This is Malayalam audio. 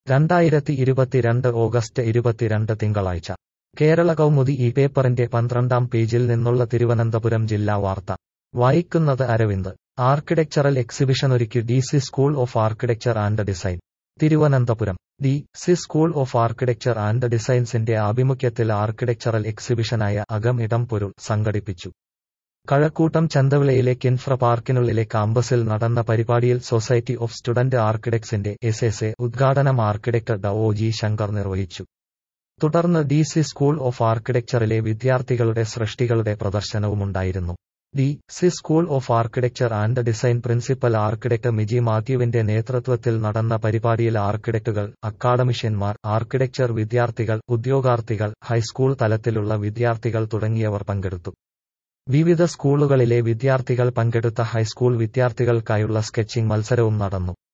രണ്ടായിരത്തി ഇരുപത്തിരണ്ട് ഓഗസ്റ്റ് ഇരുപത്തിരണ്ട് തിങ്കളാഴ്ച കേരള കൗമുദി ഈ പേപ്പറിന്റെ പന്ത്രണ്ടാം പേജിൽ നിന്നുള്ള തിരുവനന്തപുരം ജില്ലാ വാർത്ത വായിക്കുന്നത് അരവിന്ദ് ആർക്കിടെക്ചറൽ എക്സിബിഷനൊരുക്കി D C school of architecture and design Thiruvananthapuram D C school of architecture and ഡിസൈൻസിന്റെ ആഭിമുഖ്യത്തിൽ ആർക്കിടെക്ചറൽ എക്സിബിഷനായ അകം ഇടം പൊരുൾ സംഘടിപ്പിച്ചു കഴക്കൂട്ടം ചന്തവിളയിലെ കിൻഫ്ര പാർക്കിനുള്ളിലെ കാമ്പസിൽ നടന്ന പരിപാടിയിൽ സൊസൈറ്റി ഓഫ് സ്റ്റുഡന്റ് ആർക്കിടെക്ട്സിന്റെ എസ് എസ് എ ഉദ്ഘാടനം ആർക്കിടെക്ടർ ഡ ഒ ജി ശങ്കർ നിർവഹിച്ചു തുടർന്ന് ഡി സി സ്കൂൾ ഓഫ് ആർക്കിടെക്ചറിലെ വിദ്യാർത്ഥികളുടെ സൃഷ്ടികളുടെ പ്രദർശനവുമുണ്ടായിരുന്നു D C school of architecture and design principal architect Miji മാത്യുവിന്റെ നേതൃത്വത്തിൽ നടന്ന പരിപാടിയിൽ ആർക്കിടെക്ടുകൾ അക്കാഡമിഷ്യന്മാർ ആർക്കിടെക്ചർ വിദ്യാർത്ഥികൾ ഉദ്യോഗാർത്ഥികൾ ഹൈസ്കൂൾ തലത്തിലുള്ള വിദ്യാർത്ഥികൾ തുടങ്ങിയവർ പങ്കെടുത്തു വിവിധ സ്കൂളുകളിലെ വിദ്യാർത്ഥികൾ പങ്കെടുത്ത ഹൈസ്കൂൾ വിദ്യാർത്ഥികൾക്കായുള്ള സ്കെച്ചിംഗ് മത്സരവും നടന്നു